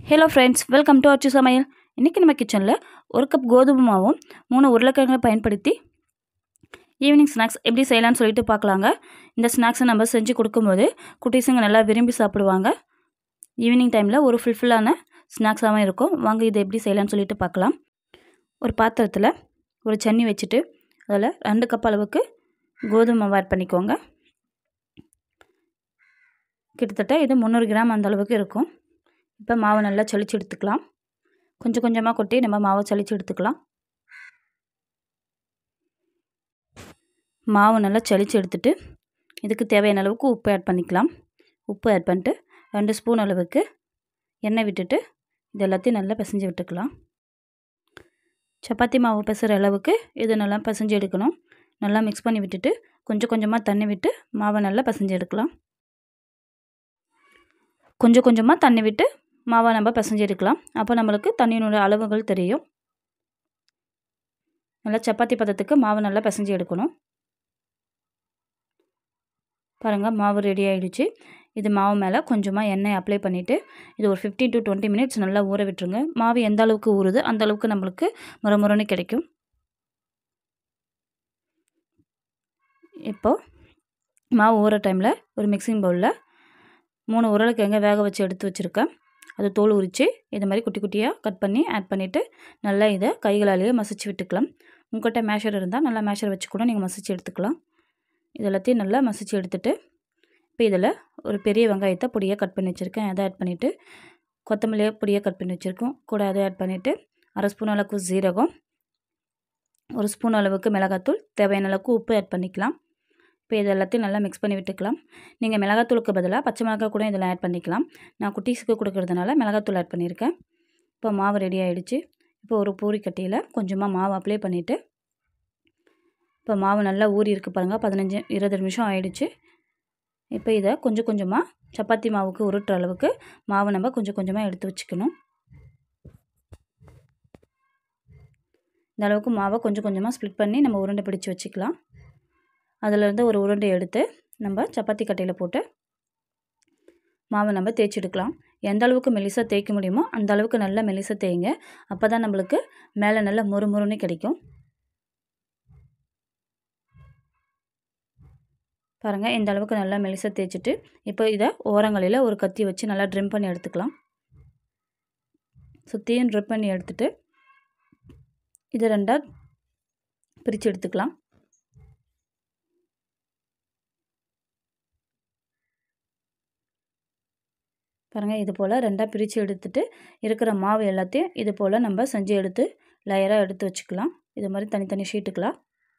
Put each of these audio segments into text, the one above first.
hello friends welcome to அச்சு சமையல் இன்றைக்கி நம்ம கிச்சனில் ஒரு கப் கோதுமை மாவும் மூணு உருளைக்கிழங்கை பயன்படுத்தி ஈவினிங் ஸ்நாக்ஸ் எப்படி செய்யலாம்னு சொல்லிட்டு பார்க்கலாங்க இந்த ஸ்நாக்ஸை நம்ம செஞ்சு கொடுக்கும்போது குட்டீஸுங்க நல்லா விரும்பி சாப்பிடுவாங்க ஈவினிங் டைமில் ஒரு ஃபுல்ஃபில்லான ஸ்நாக்ஸாகவும் இருக்கும் வாங்க இதை எப்படி செய்யலாம்னு சொல்லிட்டு பார்க்கலாம் ஒரு பாத்திரத்தில் ஒரு சன்னி வச்சுட்டு அதில் ரெண்டு கப் அளவுக்கு கோதுமை மாவு ஆட் பண்ணிக்கோங்க கிட்டத்தட்ட இது முந்நூறு கிராம் அந்த அளவுக்கு இருக்கும் இப்போ மாவை நல்லா சளிச்சு எடுத்துக்கலாம் கொஞ்சம் கொஞ்சமாக கொட்டி நம்ம மாவை சளிச்சு எடுத்துக்கலாம் மாவு நல்லா சளிச்சு எடுத்துட்டு இதுக்கு தேவையான அளவுக்கு உப்பு ஆட் பண்ணிக்கலாம் உப்பு ஆட் பண்ணிட்டு ரெண்டு ஸ்பூன் அளவுக்கு எண்ணெய் விட்டுட்டு இது எல்லாத்தையும் நல்லா பிசைஞ்சு விட்டுக்கலாம் சப்பாத்தி மாவு பிசைகிற அளவுக்கு இது நல்லா பிசைஞ்சு எடுக்கணும் நல்லா மிக்ஸ் பண்ணி விட்டுட்டு கொஞ்சம் கொஞ்சமாக தண்ணி விட்டு மாவை நல்லா பிசைஞ்சு எடுக்கலாம் கொஞ்சம் கொஞ்சமாக தண்ணி விட்டு மாவை நம்ம பிசைஞ்சு எடுக்கலாம் அப்போ நம்மளுக்கு தண்ணியினுடைய அளவுகள் தெரியும் நல்லா சப்பாத்தி பதத்துக்கு மாவு நல்லா பிசைஞ்சு எடுக்கணும் பாருங்கள் மாவு ரெடி ஆகிடுச்சு இது மாவு மேலே கொஞ்சமாக எண்ணெய் அப்ளை பண்ணிவிட்டு இது ஒரு ஃபிஃப்டீன் டு டுவெண்ட்டி மினிட்ஸ் நல்லா ஊற விட்டுருங்க மாவு எந்த அளவுக்கு ஊறுது அந்த அளவுக்கு நம்மளுக்கு முறை முறைன்னு கிடைக்கும் இப்போது மாவு ஊற டைமில் ஒரு மிக்சிங் பவுலில் மூணு உருளைக்கிழங்க வேக வச்சு எடுத்து வச்சுருக்கேன் அது தோல் உரித்து இது மாதிரி குட்டி குட்டியாக கட் பண்ணி ஆட் பண்ணிவிட்டு நல்லா இதை கைகளாலேயே மசிச்சு விட்டுக்கலாம் உங்கள்கிட்ட மேஷர் இருந்தால் நல்லா மேஷர் வச்சு கூட நீங்கள் மசிச்சு எடுத்துக்கலாம் இது எல்லாத்தையும் நல்லா மசிச்சு எடுத்துகிட்டு இப்போ இதில் ஒரு பெரிய வெங்காயத்தை பொடியாக கட் பண்ணி வச்சுருக்கேன் அதை ஆட் பண்ணிவிட்டு கொத்தமல்லியை பொடியாக கட் பண்ணி வச்சுருக்கோம் கூட அதை ஆட் பண்ணிவிட்டு அரை ஸ்பூன் அளவுக்கு ஜீரகம் ஒரு ஸ்பூன் அளவுக்கு மிளகாத்தூள் தேவையான அளவுக்கு உப்பு ஆட் பண்ணிக்கலாம் இப்போ இது எல்லாத்தையும் நல்லா மிக்ஸ் பண்ணி விட்டுக்கலாம் நீங்கள் மிளகாத்தூளுக்கு பதிலாக பச்சை மிளகாய் கூட இதில் ஆட் பண்ணிக்கலாம் நான் குட்டீஸுக்கு கொடுக்கறதுனால மிளகாத்தூள் ஆட் பண்ணியிருக்கேன் இப்போ மாவு ரெடி ஆகிடுச்சு இப்போ ஒரு பூரி கட்டியில் கொஞ்சமாக மாவு அப்ளை பண்ணிவிட்டு இப்போ மாவு நல்லா ஊறி இருக்குது பாருங்கள் பதினஞ்சு இருபது நிமிஷம் ஆயிடுச்சு இப்போ இதை கொஞ்சம் கொஞ்சமாக சப்பாத்தி மாவுக்கு உருட்டுற அளவுக்கு மாவு நம்ம கொஞ்சம் கொஞ்சமாக எடுத்து வச்சுக்கணும் இந்த அளவுக்கு மாவை கொஞ்சம் கொஞ்சமாக ஸ்ப்ளிட் பண்ணி நம்ம உருண்டை பிடிச்சி வச்சுக்கலாம் அதிலேருந்து ஒரு உருண்டை எடுத்து நம்ம சப்பாத்தி கட்டையில் போட்டு மாவை நம்ம தேய்ச்சி எடுக்கலாம் எந்த அளவுக்கு மெலிசாக தேய்க்க முடியுமோ அந்த அளவுக்கு நல்லா மெலிசாக தேய்ங்க அப்போ தான் நம்மளுக்கு மேலே நல்லா முறு முறுன்னு கிடைக்கும் பாருங்கள் இந்த அளவுக்கு நல்லா மெலிசாக தேய்ச்சிட்டு இப்போ இதை ஓரங்களில் ஒரு கத்தி வச்சு நல்லா ட்ரிம் பண்ணி எடுத்துக்கலாம் சுற்றியும் ட்ரிப் பண்ணி எடுத்துட்டு இதை ரெண்டாக பிரித்து எடுத்துக்கலாம் பாருங்கள் இது போல் ரெண்டாக பிரித்து எடுத்துட்டு இருக்கிற மாவு எல்லாத்தையும் இது போல் நம்ம செஞ்சு எடுத்து லேயராக எடுத்து வச்சுக்கலாம் இது மாதிரி தனித்தனி ஷீட்டுக்கலாம்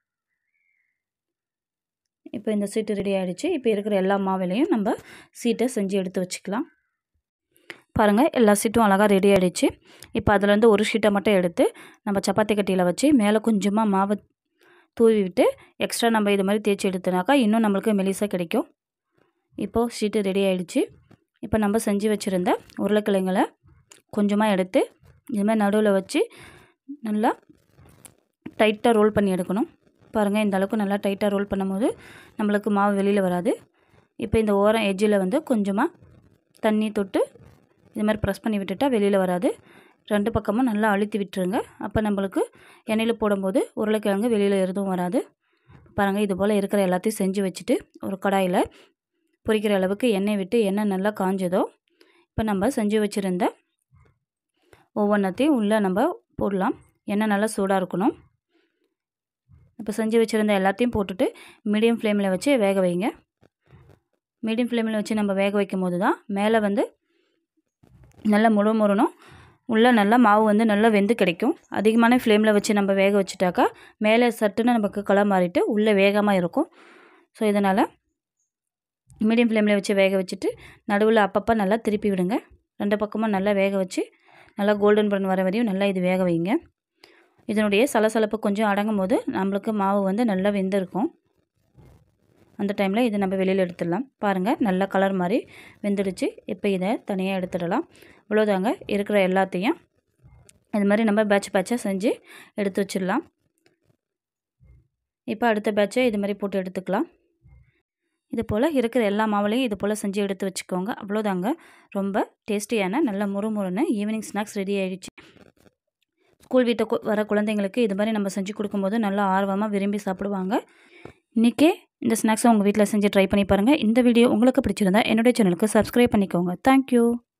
இப்போ இந்த சீட்டு ரெடி ஆகிடுச்சு இப்போ இருக்கிற எல்லா மாவிலையும் நம்ம சீட்டை செஞ்சு எடுத்து வச்சுக்கலாம் பாருங்கள் எல்லா சீட்டும் அழகாக ரெடி ஆகிடுச்சு இப்போ அதுலேருந்து ஒரு ஷீட்டை மட்டும் எடுத்து நம்ம சப்பாத்தி கட்டியில் வச்சு மேலே கொஞ்சமாக மாவு தூவி விட்டு எக்ஸ்ட்ரா நம்ம இது மாதிரி தேய்ச்சி எடுத்தோனாக்கா இன்னும் நம்மளுக்கு மெலிசாக கிடைக்கும் இப்போது ஷீட்டு ரெடி ஆகிடுச்சு இப்போ நம்ம செஞ்சு வச்சுருந்த உருளைக்கிழங்களை கொஞ்சமாக எடுத்து இதுமாதிரி நடுவில் வச்சு நல்லா டைட்டாக ரோல் பண்ணி எடுக்கணும் பாருங்கள் இந்த அளவுக்கு நல்லா டைட்டாக ரோல் பண்ணும்போது நம்மளுக்கு மாவு வெளியில் வராது இப்போ இந்த ஓரம் எஜ்ஜில் வந்து கொஞ்சமாக தண்ணி தொட்டு இது மாதிரி ப்ரெஸ் பண்ணி விட்டுட்டால் வெளியில் வராது ரெண்டு பக்கமும் நல்லா அழுத்தி விட்டுருங்க அப்போ நம்மளுக்கு எண்ணெயில் போடும்போது உருளைக்கிழங்கு வெளியில் எதுவும் வராது பாருங்கள் இது போல் இருக்கிற எல்லாத்தையும் செஞ்சு வச்சுட்டு ஒரு கடாயில் பொரிக்கிற அளவுக்கு எண்ணெய் விட்டு எண்ணெய் நல்லா காஞ்சதோ இப்போ நம்ம செஞ்சு வச்சுருந்த ஒவ்வொன்றத்தையும் உள்ளே நம்ம போடலாம் எண்ணெய் நல்லா சூடாக இருக்கணும் இப்போ செஞ்சு வச்சுருந்த எல்லாத்தையும் போட்டுட்டு மீடியம் ஃப்ளேமில் வச்சு வேக வைங்க மீடியம் ஃப்ளேமில் வச்சு நம்ம வேக வைக்கும் போது தான் மேலே வந்து நல்லா முழு முறணும் உள்ளே நல்லா மாவு வந்து நல்லா வெந்து கிடைக்கும் அதிகமான ஃப்ளேமில் வச்சு நம்ம வேக வச்சுட்டாக்கா மேலே சட்டுன்னு நமக்கு கலர் மாறிட்டு உள்ளே வேகமாக இருக்கும் ஸோ இதனால் மீடியம் ஃப்ளேமில் வச்சு வேக வச்சுட்டு நடுவில் அப்பப்போ நல்லா திருப்பி விடுங்க ரெண்டு பக்கமும் நல்லா வேக வச்சு நல்லா கோல்டன் ப்ரௌன் வர வரையும் நல்லா இது வேக வைங்க இதனுடைய சலசலப்பு கொஞ்சம் அடங்கும் போது நம்மளுக்கு மாவு வந்து நல்லா வெந்திருக்கும் அந்த டைமில் இதை நம்ம வெளியில் எடுத்துடலாம் பாருங்கள் நல்லா கலர் மாதிரி வெந்துடுச்சு இப்போ இதை தனியாக எடுத்துடலாம் இவ்வளோதாங்க இருக்கிற எல்லாத்தையும் இது மாதிரி நம்ம பேட்ச் பேட்சாக செஞ்சு எடுத்து வச்சிடலாம் இப்போ அடுத்த பேட்சை இது மாதிரி போட்டு எடுத்துக்கலாம் இது போல் இருக்கிற எல்லா மாவுலையும் இது போல் செஞ்சு எடுத்து வச்சுக்கோங்க அவ்வளோதாங்க ரொம்ப டேஸ்டியான நல்ல முறுமுறுன்னு ஈவினிங் ஸ்நாக்ஸ் ரெடி ஆகிடுச்சு ஸ்கூல் வீட்டை கு- வர குழந்தைங்களுக்கு இது மாதிரி நம்ம செஞ்சு கொடுக்கும்போது நல்லா ஆர்வமாக விரும்பி சாப்பிடுவாங்க இன்றைக்கே இந்த ஸ்நாக்ஸை உங்கள் வீட்டில் செஞ்சு ட்ரை பண்ணி பாருங்கள் இந்த வீடியோ உங்களுக்கு பிடிச்சிருந்தா என்னுடைய சேனலுக்கு சப்ஸ்கிரைப் பண்ணிக்கோங்க தேங்க்யூ